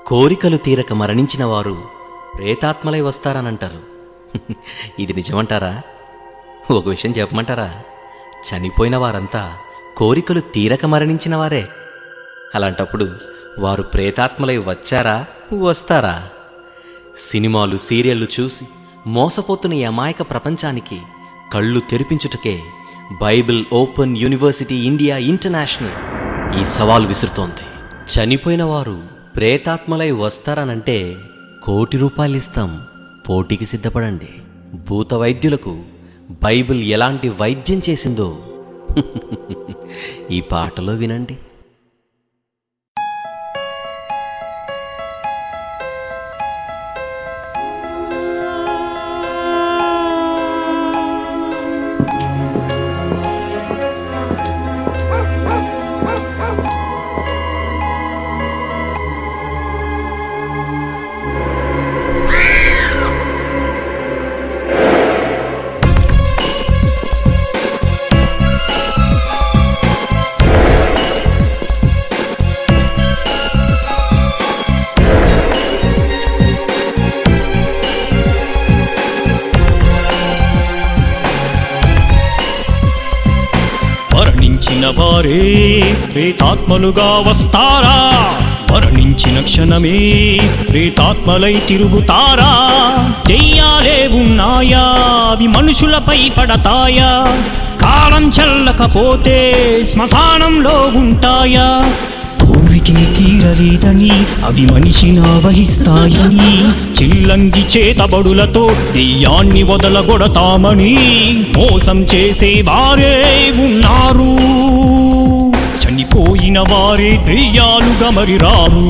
కోరికలు తీరక మరణించిన వారు ప్రేతాత్మలై వస్తారనంటారు ఇది నిజమంటారా ఒక విషయం చెప్పమంటారా చనిపోయిన వారంతా కోరికలు తీరక మరణించిన వారే అలాంటప్పుడు వారు ప్రేతాత్మలై వచ్చారా వస్తారా సినిమాలు సీరియళ్లు చూసి మోసపోతున్న ఈ అమాయక ప్రపంచానికి కళ్ళు తెరిపించుటకే Bible open university India international ఈ సవాల్ విసురుతోంది చనిపోయిన వారు ప్రేతాత్మలై వస్తారనంటే కోటి రూపాయలు ఇస్తాం పోటీకి సిద్ధపడండి భూత వైద్యులకు బైబిల్ ఎలాంటి వైద్యం చేసిందో ఈ పాటలో వినండి మరణించిన వారే ప్రేతాత్మలుగా వస్తారా మరణించిన క్షణమే ప్రేతాత్మలై తిరుగుతారా దెయ్యాలే ఉన్నాయా అవి మనుషులపై పడతాయా కాలం చల్లకపోతే శ్మశానంలో ఉంటాయా కోరికే తీరలేదని అవి మనిషిని ఆవహిస్తాయని చిల్లంగి చేతబడులతో దెయ్యాన్ని వదలగొడతామని మోసం చేసే వారే ఉన్నారు చనిపోయిన వారే దెయ్యాలుగా మరి రారు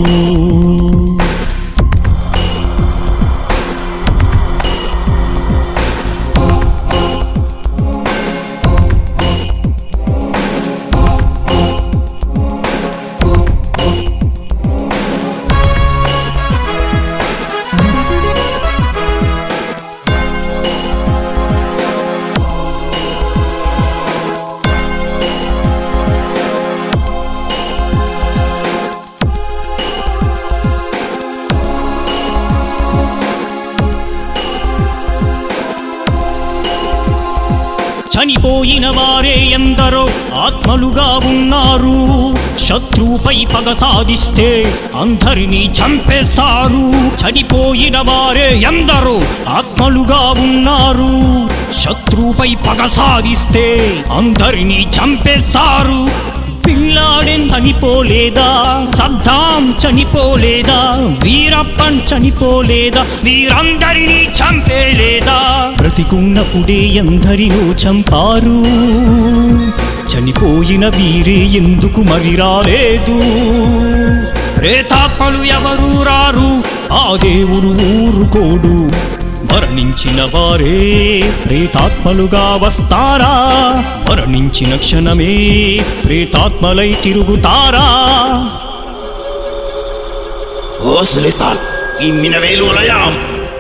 చనిపోయిన వారే ఎందరో ఆత్మలుగా ఉన్నారు శత్రువుపై పగ సాధిస్తే అందరినీ చంపేస్తారు చనిపోయిన వారే ఎందరో ఆత్మలుగా ఉన్నారు శత్రువుపై పగ సాధిస్తే అందరినీ చంపేస్తారు పిల్లాడెన్ చనిపోలేదా సద్దాం చనిపోలేదా వీరప్పన్ చనిపోలేదా వీరందరినీ చంపేలేదా బ్రతికున్నప్పుడే ఎందరినో చంపారు చనిపోయిన వీరే ఎందుకు మరి రాలేదు ప్రేతాత్మలు ఎవరు రారు ఆ దేవుడు ఊరుకోడు మరణించిన వారే ప్రేతాత్మలుగా వస్తారా మరణించిన క్షణమే ప్రేతాత్మలై తిరుగుతారా ఓ సులితాన్ ఈ మినవేలు లయాం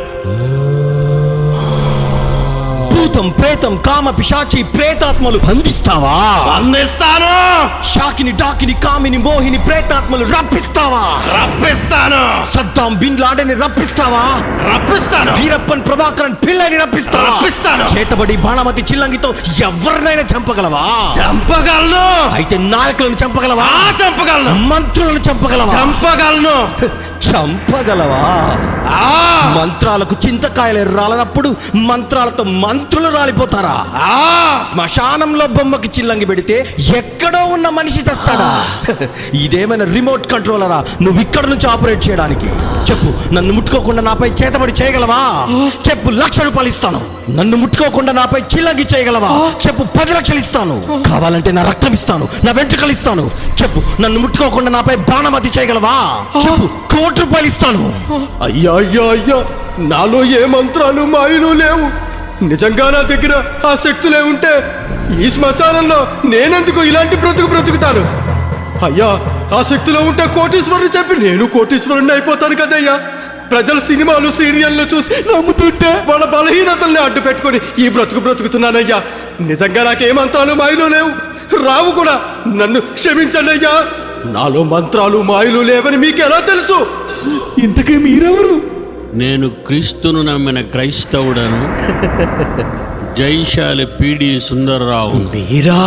భూతం ప్రేతం కామ పిశాచి ప్రేతాత్మలు బంధిస్తావా అందిస్తాను షాకిని డాకిని కామిని మోహిని ప్రేతాత్మలు రప్పిస్తావా రప్పిస్తాను సద్దాం బిన్ లాడెని రప్పిస్తావా రప్పిస్తాను వీరప్పన్ ప్రభాకరన్ పిల్లని రప్పిస్తావా రప్పిస్తాను. చేతబడి బాణమతి చిల్లంగితో ఎవరినైనా చంపగలవా చంపగలను అయితే నాయకులను చంపగలవా ఆ చంపగలను మంత్రులను చంపగలవా చంపగలను చంపగలవా ఆ మంత్రాలకు చింతకాయలు రాలనప్పుడు మంత్రాలతో మంత్రులు రాలిపోతారా ఆ శ్మశానంలో బొమ్మకి చిల్లంగి పెడితే ఎక్కడో ఉన్న మనిషి చస్తాడా ఇదేమైనా రిమోట్ కంట్రోలరా నువ్వు ఇక్కడ నుంచి ఆపరేట్ చేయడానికి చెప్పు నన్ను ముట్టుకోకుండా నాపై చేతబడి చేయగలవా చెప్పు లక్ష రూపాయలు ఇస్తాను నన్ను ముట్టుకోకుండా నాపై చిల్లంగి చేయగలవా చెప్పు పది లక్షలు ఇస్తాను కావాలంటే నా రక్తం ఇస్తాను నా వెంట్రుకలు ఇస్తాను చెప్పు నన్ను ముట్టుకోకుండా నాపై బాణమతి చేయగలవా చెప్పు కోటి రూపాయలు ఇస్తాను అయ్యా అయ్యా అయ్యా నాలో ఏ మంత్రాలు మాయలు లేవు నిజంగా నా దగ్గర ఆ శక్తులే ఉంటే ఈ శ్మశానంలో నేనెందుకు ఇలాంటి బ్రతుకు బ్రతుకుతాను అయ్యా ఆ శక్తిలో ఉంటే కోటీశ్వరుని చెప్పి నేను కోటీశ్వరుని అయిపోతాను కదయ్యా ప్రజలు సినిమాలు సీరియల్లు చూసి నమ్ముతుంటే వాళ్ళ బలహీనతల్ని అడ్డు పెట్టుకొని ఈ బ్రతుకు బ్రతుకుతున్నానయ్యా నిజంగా నాకే మంత్రాలు మాయలు లేవు రావు కూడా నన్ను క్షమించండి అయ్యా నాలో మంత్రాలు మాయలు లేవని మీకు ఎలా తెలుసు ఇంతకీ మీరెవరు నేను క్రీస్తును నమ్మిన క్రైస్తవుడను జైశాలి పిడి సుందర్రావు మీరా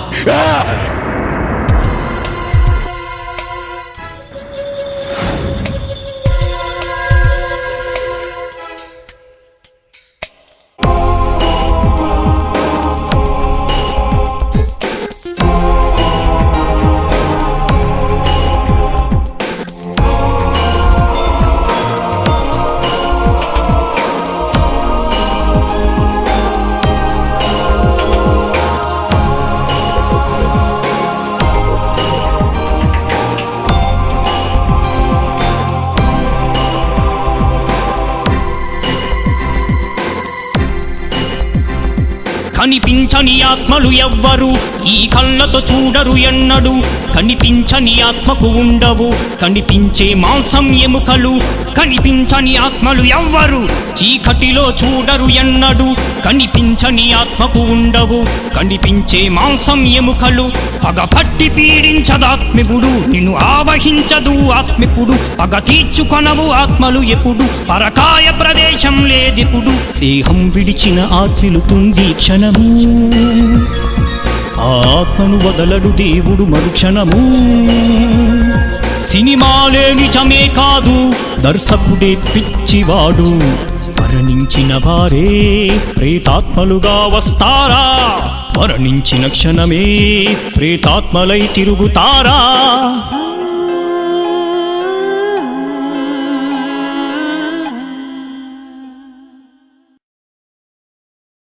కనిపించని ఆత్మలు ఎవ్వరు ఈ కళ్ళతో చూడరు ఎన్నడు కనిపించని ఆత్మకు ఉండవు కనిపించే మాంసం ఎముకలు కనిపించని ఆత్మలు ఎవ్వరు చీకటిలో చూడరు ఎన్నడు కనిపించని ఆత్మకు ఉండవు కనిపించే మాంసం ఎముకలు పగపట్టి పీడించదాత్మిపుడు నిన్ను ఆవహించదు ఆత్మిపుడు పగ తీర్చుకొనవు ఆత్మలు ఎప్పుడు పరకాయ ప్రదేశం లేదిప్పుడు దేహం విడిచిన ఆత్మిలుతుంది క్షణము ఆ ఆత్మను వదలడు దేవుడు మరుక్షణము సినిమాలే నిజమే కాదు దర్శకుడే పిచ్చివాడు మరణించిన వారే ప్రేతాత్మలుగా వస్తారా మరణించిన క్షణమే ప్రేతాత్మలై తిరుగుతారా